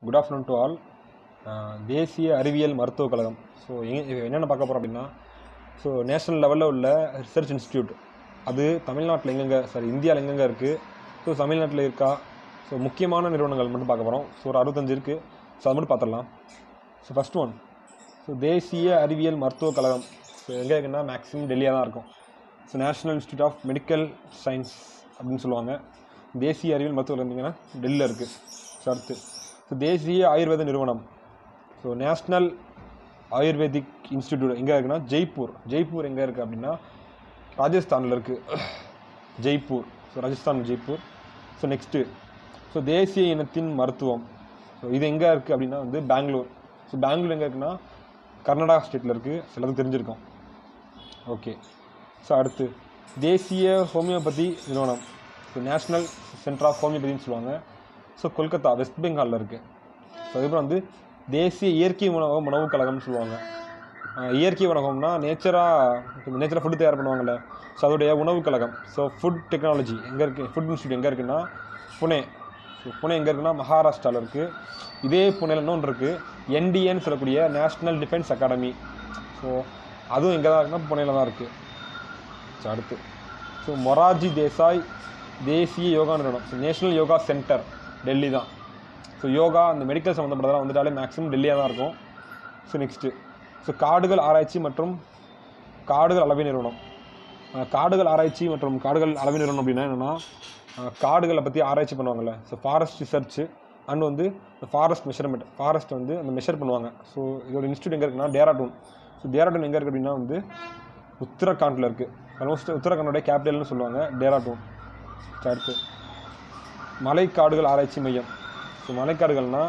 good afternoon to all தேசிய அறிவியல் மருத்துவக் கழகம் ஸோ என்னென்ன பார்க்க போகிறோம் அப்படின்னா ஸோ நேஷனல் லெவலில் உள்ள ரிசர்ச் இன்ஸ்டியூட் அது தமிழ்நாட்டில் எங்கெங்கே சாரி இந்தியாவில் எங்கெங்கே இருக்குது ஸோ தமிழ்நாட்டில் இருக்கா ஸோ முக்கியமான நிறுவனங்கள் மட்டும் பார்க்க போகிறோம் ஸோ ஒரு அறுபத்தஞ்சு இருக்குது ஸோ அது மட்டும் பார்த்துடலாம் ஸோ ஃபஸ்ட் ஒன் ஸோ தேசிய அறிவியல் மருத்துவக் கழகம் ஸோ எங்கே இருக்குன்னா மேக்ஸிமம் டெல்லியாக தான் இருக்கும் ஸோ national institute of medical science அப்படின்னு சொல்லுவாங்க தேசிய அறிவியல் மருத்துவக் கழகம் பார்த்தீங்கன்னா டெல்லியில் இருக்குது ஸோ அடுத்து ஸோ தேசிய ஆயுர்வேத நிறுவனம் ஸோ நேஷ்னல் ஆயுர்வேதிக் இன்ஸ்டிடியூட் எங்கே இருக்குன்னா ஜெய்ப்பூர் ஜெய்ப்பூர் எங்கே இருக்குது அப்படின்னா ராஜஸ்தானில் இருக்குது Jaipur so Rajasthan Jaipur so next so தேசிய இனத்தின் மருத்துவம் ஸோ இது எங்கே இருக்குது அப்படின்னா வந்து பெங்களூர் ஸோ பெங்களூர் எங்கே இருக்குன்னா கர்நாடகா ஸ்டேட்டில் இருக்குது எல்லாத்துக்கும் தெரிஞ்சிருக்கும் ஓகே ஸோ அடுத்து தேசிய ஹோமியோபதி நிறுவனம் ஸோ நேஷ்னல் சென்டர் ஆஃப் ஹோமியோபதினு சொல்லுவாங்க ஸோ கொல்கத்தா வெஸ்ட் பெங்காலில் இருக்குது ஸோ அதுக்கப்புறம் வந்து தேசிய இயற்கை உணவு உணவுக் கழகம்னு சொல்லுவாங்க அஹ் இயற்கை உணவகம்னா நேச்சராக நேச்சராக ஃபுட்டு தயார் பண்ணுவாங்கள்ல ஸோ அதோடைய உணவுக் கழகம் ஸோ ஃபுட் டெக்னாலஜி எங்கே இருக்குது ஃபுட் இன்ஸ்டியூட் எங்கே இருக்குன்னா புனே ஸோ புனே எங்கே இருக்குன்னா மகாராஷ்டிராவில் இருக்குது இதே புனேல இன்னொன்று இருக்குது என்டிஏன்னு சொல்லக்கூடிய நேஷ்னல் டிஃபென்ஸ் அகாடமி ஸோ அதுவும் எங்கே தான் இருக்குன்னா புனேல தான் இருக்குது ஸோ அடுத்து ஸோ மொரார்ஜி தேசாய் தேசிய யோகா நிறுவனம் so national yoga centre Delhi தான் ஸோ யோகா அந்த மெடிக்கல் சம்மந்தப்பட்டதெல்லாம் வந்துட்டாலே மேக்ஸிமம் டெல்லியாக தான் இருக்கும் ஸோ நெக்ஸ்ட்டு ஸோ காடுகள் ஆராய்ச்சி மற்றும் காடுகள் அளவை நிறுவனம் அஹ் காடுகள் ஆராய்ச்சி மற்றும் காடுகள் அளவை நிறுவனம் அப்படின்னா என்னென்னா காடுகளை பற்றி ஆராய்ச்சி பண்ணுவாங்கல்ல ஸோ ஃபாரஸ்ட் ரிசர்ச்சு அண்ட் வந்து ஃபாரஸ்ட் மெஷர்மெண்ட் ஃபாரஸ்ட் வந்து அந்த மெஷர் பண்ணுவாங்க ஸோ இதோட இன்ஸ்டியூட் எங்கே இருக்குன்னா டேராடூன் ஸோ டேராடூன் எங்கே இருக்குது அப்படின்னா வந்து உத்தரகாண்டில் இருக்குது ஆல்மோஸ்ட் உத்தரகாண்டோடைய கேபிட்டல்னு சொல்லுவாங்க டேராடூன் ஸோ அடுத்து மலைக்காடுகள் ஆராய்ச்சி மையம் ஸோ மலைக்காடுகள்னால்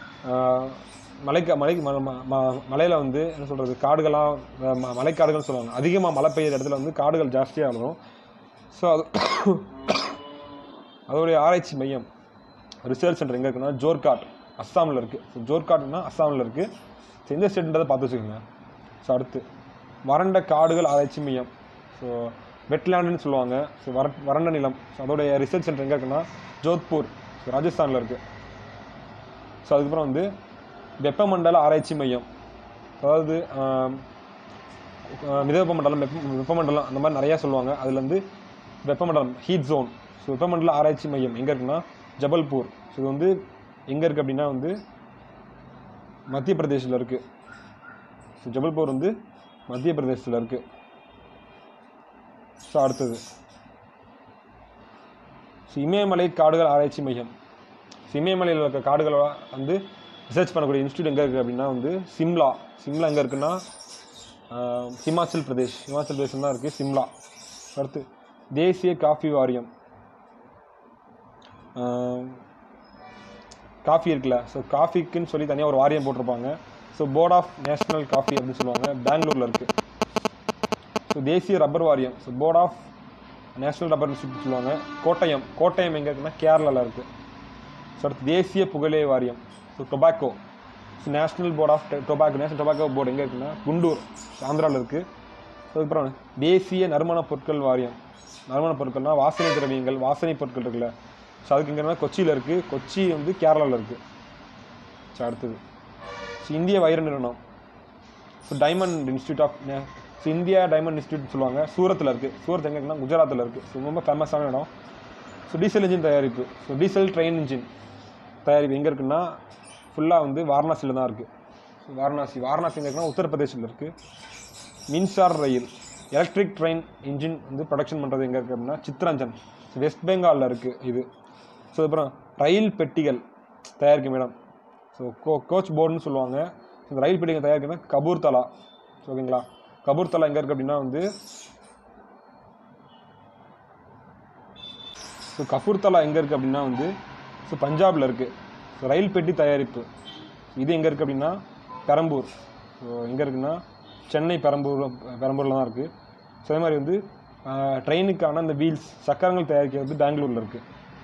மலைக்கா மலை ம- ம- ம- மலையில் வந்து என்ன சொல்கிறது காடுகளாக ம மலைக்காடுகள்னு சொல்லுவாங்க அதிகமாக மழை பெய்யுற இடத்துல வந்து காடுகள் ஜாஸ்தியாக வளரும் ஸோ அது அதோடைய ஆராய்ச்சி மையம் ரிசர்ச் சென்டர் எங்கே இருக்குன்னா ஜோர்காட் அஸ்ஸாமில் இருக்குது ஸோ ஜோர்காட்னா அஸ்ஸாமில் இருக்குது ஸோ எந்த ஸ்டேட்ன்றதை பார்த்து வச்சுக்கோங்க ஸோ அடுத்து வறண்ட காடுகள் ஆராய்ச்சி மையம் ஸோ வெட்லேண்டுன்னு சொல்லுவாங்க ஸோ வர வறண்ட நிலம் ஸோ அதோடைய ரிசர்ச் சென்டர் எங்கே இருக்குன்னா ஜோத்பூர் ஸோ ராஜஸ்தானில் இருக்குது ஸோ அதுக்கப்புறம் வந்து வெப்பமண்டல ஆராய்ச்சி மையம் அதாவது ஆம், அஹ் மித வெப்பமண்டலம் வெப்ப வெப்பமண்டலம் அந்த மாதிரி நிறையா சொல்லுவாங்க அதில் வந்து வெப்பமண்டலம் ஹீட் ஜோன் ஸோ வெப்பமண்டல ஆராய்ச்சி மையம் எங்கே இருக்குன்னா ஜபல்பூர் ஸோ இது வந்து எங்கே இருக்குது அப்படின்னா வந்து மத்திய பிரதேசில் இருக்குது ஸோ ஜபல்பூர் வந்து மத்திய பிரதேசத்தில் இருக்குது ஸோ அடுத்தது ஸோ இமயமலை காடுகள் ஆராய்ச்சி மையம் ஸோ இமயமலையில் இருக்க காடுகளை வந்து ரிசர்ச் பண்ணக்கூடிய இன்ஸ்டியூட் எங்கே இருக்குது அப்படின்னா வந்து சிம்லா சிம்லா எங்கே இருக்குன்னா ஆஹ், ஹிமாச்சல் பிரதேஷ் ஹிமாச்சல் பிரதேசம் தான் இருக்குது சிம்லா அடுத்து தேசிய காஃபி வாரியம் ஆஹ், காஃபி இருக்குல்ல ஸோ காஃபிக்குன்னு சொல்லி தனியாக ஒரு வாரியம் போட்டிருப்பாங்க so board of national coffee அப்படின்னு சொல்லுவாங்க பெங்களூரில் இருக்குது ஸோ தேசிய ரப்பர் வாரியம் so board of national rubber institute சொல்லுவாங்க கோட்டயம் கோட்டயம் எங்கே இருக்குன்னா கேரளாவில் இருக்குது ஸோ அடுத்து தேசிய புகழே வாரியம் so tobacco so national board of tobacco national tobacco board எங்கே இருக்குன்னா குண்டூர் ஆந்திராவில் இருக்குது அதுக்கப்புறம் தேசிய நறுமண பொருட்கள் வாரியம் நறுமண பொருட்கள்னால் வாசனை திரவியங்கள் வாசனை பொருட்கள் இருக்குல்ல ஸோ அதுக்கு எங்கன்னா கொச்சியில் இருக்குது கொச்சி வந்து கேரளாவில் இருக்குது ஸோ அடுத்தது ஸோ இந்திய வைர நிறுவனம் so diamond institute of so India diamond institute சொல்லுவாங்க சூரத்தில் இருக்குது சூரத் எங்கே இருக்குன்னா குஜராத்தில் இருக்குது ஸோ ரொம்ப ஃபேமஸான இடம் ஸோ டீசல் இன்ஜின் தயாரிப்பு ஸோ டீசல் ட்ரெயின் இன்ஜின் தயாரிப்பு எங்கே இருக்குன்னா ஃபுல்லாக வந்து வாரணாசியில் தான் இருக்குது ஸோ வாரணாசி வாரணாசி எங்கே இருக்குன்னா உத்தரப்பிரதேசில் இருக்குது மின்சார ரயில் எலக்ட்ரிக் ட்ரெயின் இன்ஜின் வந்து ப்ரொடக்ஷன் பண்ணுறது எங்கே இருக்குது அப்படின்னா சித்ரஞ்சன் வெஸ்ட் பெங்காலில் இருக்குது இது ஸோ அப்புறம் ரயில் பெட்டிகள் தயாரிக்கும் இடம் ஸோ கோ கோச் போர்டுன்னு சொல்லுவாங்க இந்த ரயில் பெட்டிகள் தயாரிக்கிறது கபூர்தலா ஓகேங்களா கபூர்தலா எங்கே இருக்குது அப்படின்னா வந்து ஸோ கபூர்தலா எங்கே இருக்குது அப்படின்னா வந்து ஸோ பஞ்சாபில் இருக்குது ஸோ ரயில் பெட்டி தயாரிப்பு இது எங்கே இருக்குது அப்படின்னா பெரம்பூர் ஸோ எங்கே இருக்குன்னா சென்னை பெரம்பூர் பெரம்பூரில் தான் இருக்குது ஸோ அதே மாதிரி வந்து ட்ரெயினுக்கான அந்த வீல்ஸ் சக்கரங்கள் தயாரிக்கிறது பெங்களூரில் இருக்குது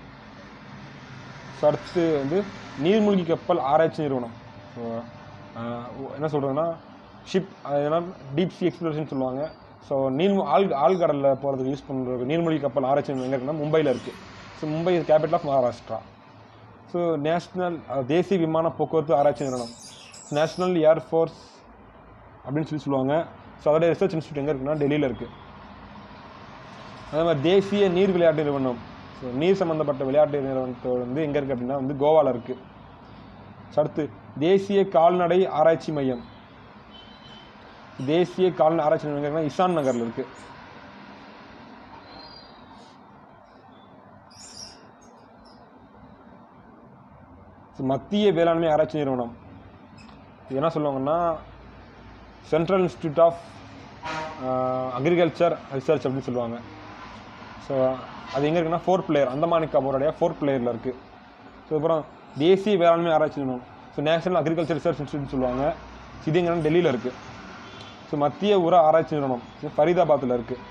ஸோ அடுத்து வந்து நீர்மூழ்கி கப்பல் ஆராய்ச்சி நிறுவனம் ஸோ என்ன சொல்கிறதுன்னா ஷிப் அதனா டீப் சி எக்ஸ்ப்ளோரேஷன் சொல்லுவாங்க ஸோ நீர் ஆள் ஆழ்கடலில் போகிறதுக்கு யூஸ் பண்ணுற நீர்மூழ்கி கப்பல் ஆராய்ச்சி நிறுவனம் எங்கே இருக்குன்னா மும்பையில் இருக்குது so Mumbai capital of Maharashtra so national தேசிய விமான போக்குவரத்து ஆராய்ச்சி நிறுவனம் நேஷ்னல் ஏர் ஃபோர்ஸ் அப்படின்னு சொல்லி சொல்லுவாங்க ஸோ அதோட ரிசர்ச் இன்ஸ்டியூட் எங்கே இருக்குன்னா டெல்லியில் இருக்குது அதே மாதிரி தேசிய நீர் விளையாட்டு நிறுவனம் ஸோ நீர் சம்மந்தப்பட்ட விளையாட்டு நிறுவனத்தோட வந்து எங்கே இருக்குது அப்படின்னா வந்து கோவாவில் இருக்குது ஸோ அடுத்து தேசிய கால்நடை ஆராய்ச்சி மையம் தேசிய கால்நடை ஆராய்ச்சி நிறுவனம் எங்க இருக்குன்னா இசான் நகரில் இருக்குது ஸோ மத்திய வேளாண்மை ஆராய்ச்சி நிறுவனம் இது என்ன சொல்லுவாங்கன்னா central institute of agriculture research அப்படின்னு சொல்லுவாங்க ஸோ அது எங்கே இருக்குன்னா ஃபோர்த் பிளேயர் அந்தமான் நிக்கோபாருடைய ஃபோர்த் பிளேயரில் இருக்குது ஸோ அப்புறம் தேசிய வேளாண்மை ஆராய்ச்சி நிறுவனம் so national agriculture research institute சொல்லுவாங்க இது எங்கன்னா டெல்லியில் இருக்குது ஸோ மத்திய உர ஆராய்ச்சி நிறுவனம் இது ஃபரீதாபாத்தில் இருக்குது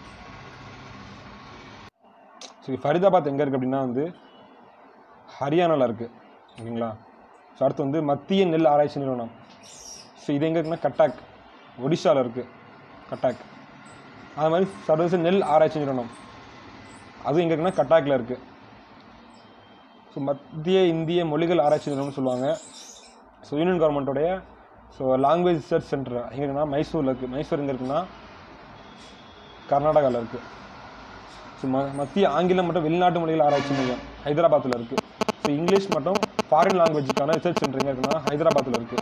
ஸோ ஃபரீதாபாத் எங்கே இருக்குது அப்படின்னா வந்து ஹரியானாவில் இருக்குது ஓகேங்களா ஸோ அடுத்து வந்து மத்திய நெல் ஆராய்ச்சி நிறுவனம் ஸோ இது எங்கே இருக்குன்னா கட்டாக் ஒடிஷாவில் இருக்குது கட்டாக் அது மாதிரி சர்வதேச நெல் ஆராய்ச்சி நிறுவனம் அதுவும் எங்கே இருக்குன்னா கட்டாக்கில் இருக்குது ஸோ மத்திய இந்திய மொழிகள் ஆராய்ச்சி நிறுவனம்னு சொல்லுவாங்க ஸோ யூனியன் கவர்மெண்ட்டோடைய ஸோ லாங்குவேஜ் ரிசர்ச் சென்டர் எங்கே இருக்குன்னா மைசூரில் இருக்குது மைசூர் எங்கே இருக்குன்னா கர்நாடகாவில் இருக்குது ஸோ ம மத்திய ஆங்கிலம் மற்றும் வெளிநாட்டு மொழிகள் ஆராய்ச்சி மையம் ஹைதராபாத்தில் இருக்குது ஸோ இங்கிலீஷ் மற்றும் ஃபாரின் லாங்குவேஜுக்கான ரிசர்ச் சென்டர் எங்கே இருக்குன்னா ஹைதராபாத்தில் இருக்குது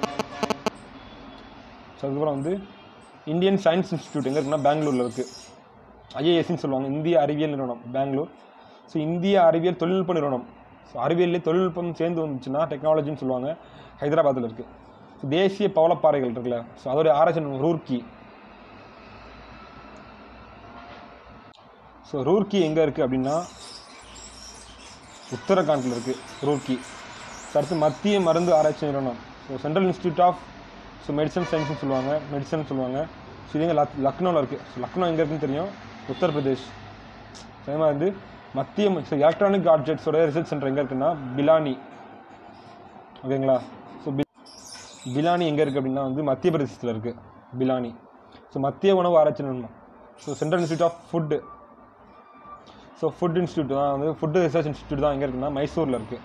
ஸோ அதுக்கப்புறம் வந்து இந்தியன் சயின்ஸ் இன்ஸ்டியூட் எங்கே இருக்குன்னா பெங்களூரில் இருக்குது ஐஏஎஸ்ன்னு சொல்லுவாங்க இந்திய அறிவியல் நிறுவனம் பெங்களூர் ஸோ இந்திய அறிவியல் தொழில்நுட்ப நிறுவனம் ஸோ அறிவியல்லே தொழில்நுட்பம் சேர்ந்து வந்துச்சுன்னா டெக்னாலஜின்னு சொல்லுவாங்க ஹைதராபாத்தில் இருக்குது ஸோ தேசிய பவளப்பாறைகள் இருக்குல்ல ஸோ அதோடைய ஆராய்ச்சி நிறுவனம் ரூர்க்கி ஸோ ரூர்க்கி எங்கே இருக்குது அப்படின்னா உத்தரகாண்டில் இருக்குது ரூர்க்கி ஸோ அடுத்து மத்திய மருந்து ஆராய்ச்சி நிறுவனம் so central institute of so medicine சயின்ஸ்னு சொல்லுவாங்க மெடிசன் சொல்லுவாங்க ஸோ இது எங்கே லக் லக்னோவில் இருக்குது ஸோ லக்னோ எங்கே இருக்குன்னு தெரியும் உத்தரப்பிரதேஷ் ஸோ அதே மாதிரி வந்து மத்திய ஸோ எலக்ட்ரானிக் ஆப்ஜெக்ட்ஸோட ரிசர்ச் சென்டர் எங்கே இருக்குன்னா பிலானி ஓகேங்களா ஸோ பி பிலானி எங்கே இருக்குது அப்படின்னா வந்து மத்திய பிரதேசத்தில் இருக்குது பிலானி ஸோ மத்திய உணவு ஆராய்ச்சி நிறுவனம் so central institute of food so food institute தான் வந்து ஃபுட் ரிசர்ச் இன்ஸ்டியூட் தான் எங்கே இருக்குன்னா மைசூரில் இருக்குது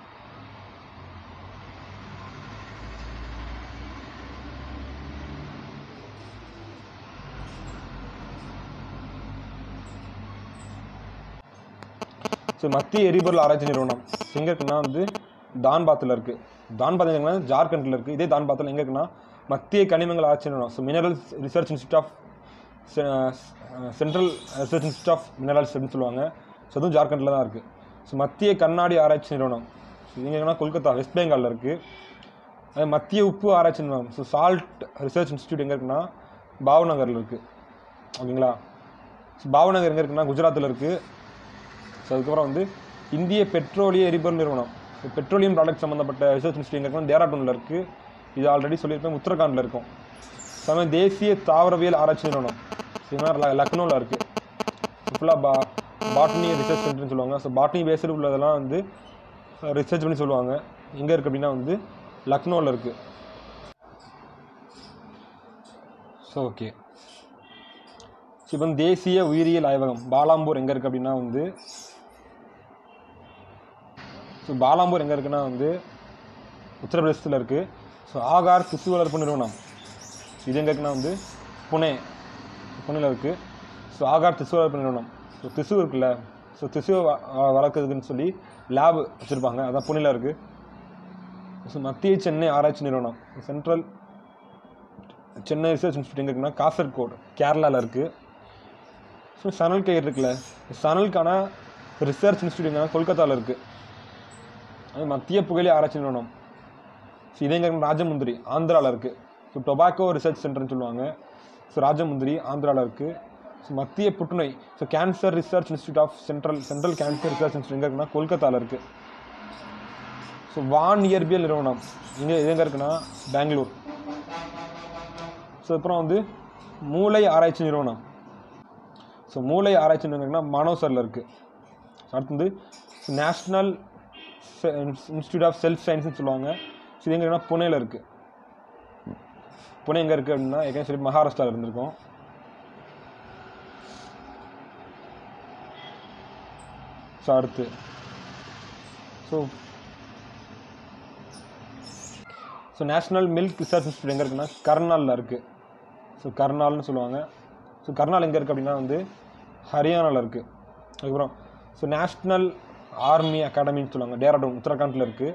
ஸோ மத்திய எரிபொருள் ஆராய்ச்சி நிறுவனம் எங்கே இருக்குன்னா வந்து தான்பாத்தில் இருக்குது தான்பாத் எங்கன்னா ஜார்க்கண்டில் இருக்குது இதே தான்பாத்தில் எங்கே இருக்குன்னா மத்திய கனிமங்கள் ஆராய்ச்சி நிறுவனம் so minerals research institute of central research institute of minerals அப்படின்னு சொல்லுவாங்க ஸோ அதுவும் ஜார்க்கண்டில் தான் இருக்குது ஸோ மத்திய கண்ணாடி ஆராய்ச்சி நிறுவனம் ஸோ இது எங்கன்னா கொல்கத்தா வெஸ்ட் பெங்காலில் இருக்குது அதே மத்திய உப்பு ஆராய்ச்சி நிறுவனம் ஸோ சால்ட் ரிசர்ச் இன்ஸ்டியூட் எங்கே இருக்குன்னா பாவநகரில் இருக்குது ஓகேங்களா ஸோ பாவநகர் எங்கே இருக்குன்னா குஜராத்தில் இருக்குது ஸோ அதுக்கப்புறம் வந்து இந்திய பெட்ரோலிய எரிபொருள் நிறுவனம் ஸோ பெட்ரோலியம் ப்ராடக்ட் சம்மந்தப்பட்ட ரிசர்ச் இன்ஸ்டியூட் எங்கே இருக்குன்னா டேராடூனில் இருக்குது இது ஆல்ரெடி சொல்லியிருப்பேன் உத்தரகாண்டில் இருக்கும் சமய தேசிய தாவரவியல் ஆராய்ச்சி நிறுவனம் ஸோ இது மாதிரி லக்னோவில் இருக்குது ஃபுல்லாக பா பாட்னி ரிசர்ச் சென்டர்னு சொல்லுவாங்க ஸோ பாட்னி பேஸ்டு உள்ளதெல்லாம் வந்து ரிசர்ச் பண்ணி சொல்லுவாங்க எங்கே இருக்குது அப்படின்னா வந்து லக்னோவில் இருக்குது ஸோ ஓகே ஸோ இப்போ வந்து தேசிய உயிரியல் ஆய்வகம் பாலாம்பூர் எங்கே இருக்குது அப்படின்னா வந்து ஸோ பாலாம்பூர் எங்கே இருக்குன்னா வந்து உத்தரப்பிரதேசத்தில் இருக்குது ஸோ ஆகார் திசு வளர்ப்பு நிறுவனம் இது எங்கே இருக்குன்னா வந்து புனே புனேல இருக்குது ஸோ ஆகார் திசு வளர்ப்பு நிறுவனம் ஸோ திசு இருக்குல்ல ஸோ திசு வளர்க்குறதுக்குன்னு சொல்லி லேப் வச்சுருப்பாங்க அதான் புனேல இருக்குது ஸோ மத்திய சென்னை ஆராய்ச்சி நிறுவனம் சென்ட்ரல் சென்னை ரிசர்ச் இன்ஸ்டியூட் எங்கே இருக்குன்னா காசர்கோடு கேரளாவில் இருக்குது ஸோ சனல் கயிறு இருக்குல்ல சனலுக்கான ரிசர்ச் இன்ஸ்டியூட் எங்கன்னா கொல்கத்தாவில் இருக்குது அது மத்திய புகையிலை ஆராய்ச்சி நிறுவனம் ஸோ இதே எங்கே இருக்குன்னா ராஜமுந்திரி ஆந்திராவில் இருக்குது ஸோ டொபாக்கோ ரிசர்ச் சென்டர்னு சொல்லுவாங்க ஸோ ராஜமுந்திரி ஆந்திராவில் இருக்குது ஸோ மத்திய புற்றுநோய் so cancer research institute of central central cancer research institute எங்கே இருக்குன்னா கொல்கத்தாவில் இருக்குது ஸோ வான் இயற்பியல் நிறுவனம் இங்கே இது எங்கே இருக்குன்னா பெங்களூர் ஸோ அப்புறம் வந்து மூளை ஆராய்ச்சி நிறுவனம் ஸோ மூளை ஆராய்ச்சி நிறுவனம்னா மானோசரில் இருக்குது அடுத்து வந்து நேஷ்னல் இன்ஸ்டியூட் ஆஃப் செல்ஃப் சயின்ஸ்னு சொல்லுவாங்க ஸோ இது எங்கன்னா புனேல இருக்குது புனே எங்கே இருக்குது அப்படின்னா ஏற்கனவே சொல்லி மகாராஷ்டிராவில் இருந்திருக்கோம் ஸோ அடுத்து so so national milk research institute எங்கே இருக்குன்னா கர்னாலில் இருக்குது ஸோ கர்னால்னு சொல்லுவாங்க ஸோ கர்னால் எங்கே இருக்குது அப்படின்னா வந்து ஹரியானாவில் இருக்குது அதுக்கப்புறம் ஸோ நேஷ்னல் ஆர்மி அகாடமின்னு சொல்லுவாங்க டேராடூன் உத்தரகாண்டில் இருக்குது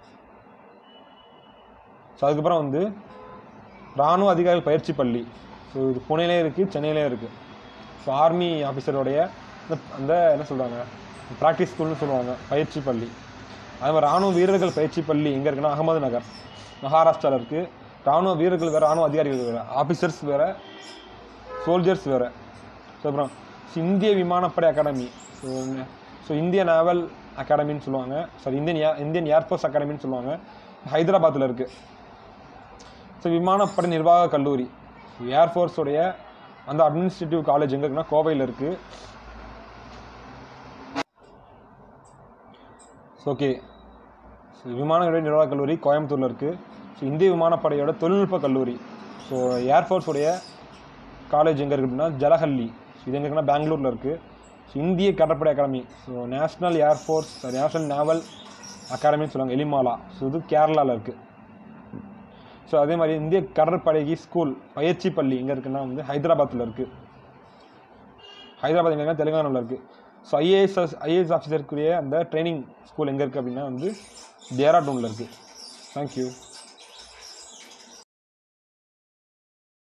ஸோ அதுக்கப்புறம் வந்து இராணுவ அதிகாரி பயிற்சி பள்ளி ஸோ இது புனேலே இருக்குது சென்னையிலே இருக்குது ஸோ ஆர்மி ஆஃபீஸருடைய அந்த- அந்த என்ன சொல்கிறாங்க ப்ராக்டிஸ் ஸ்கூல்னு சொல்லுவாங்க பயிற்சி பள்ளி அதே மாதிரி ராணுவ வீரர்கள் பயிற்சி பள்ளி எங்கே இருக்குன்னா அகமது நகர் மகாராஷ்டிராவில் இருக்குது ராணுவ வீரர்கள் வேறு ராணுவ அதிகாரிகள் வேறு ஆஃபீஸர்ஸ் வேறு சோல்ஜர்ஸ் வேறு ஸோ அப்புறம் இந்திய விமானப்படை அகாடமி ஸோ ஸோ இந்திய நேவல் அகாடமின்னு சொல்லுவாங்க sorry Indian air Indian air force அகாடமின்னு சொல்லுவாங்க ஹைதராபாத்தில் இருக்குது ஸோ விமானப்படை நிர்வாக கல்லூரி ஏர்ஃபோர்ஸுடைய அந்த அட்மினிஸ்ட்ரேட்டிவ் காலேஜ் எங்கே இருக்குன்னா கோவையில் இருக்குது ஸோ ஓகே ஸோ விமானப்படை நிர்வாக கல்லூரி கோயம்புத்தூரில் இருக்குது ஸோ இந்திய விமானப்படையோட தொழில்நுட்ப கல்லூரி ஸோ ஏர்ஃபோர்ஸுடைய காலேஜ் எங்கே இருக்குது அப்படின்னா ஜலஹல்லி ஸோ இது எங்கே இருக்குன்னா பெங்களூரில் இருக்குது ஸோ இந்திய கடற்படை academy so national air force national naval அகாடமின்னு சொல்லுவாங்க எலிமாலா ஸோ இது கேரளாவில் இருக்குது ஸோ அதே மாதிரி இந்திய கடற்படைக்கு ஸ்கூல் பயிற்சி பள்ளி எங்கே இருக்குன்னா வந்து ஹைதராபாத்தில் இருக்குது ஹைதராபாத் எங்கே தெலுங்கானாவில் இருக்குது ஸோ ஐஏஎஸ் ஐஏஎஸ் ஆஃபீஸருக்குரிய அந்த ட்ரைனிங் ஸ்கூல் எங்கே இருக்குது அப்படின்னா வந்து டேராடூனில் இருக்குது தேங்க்யூ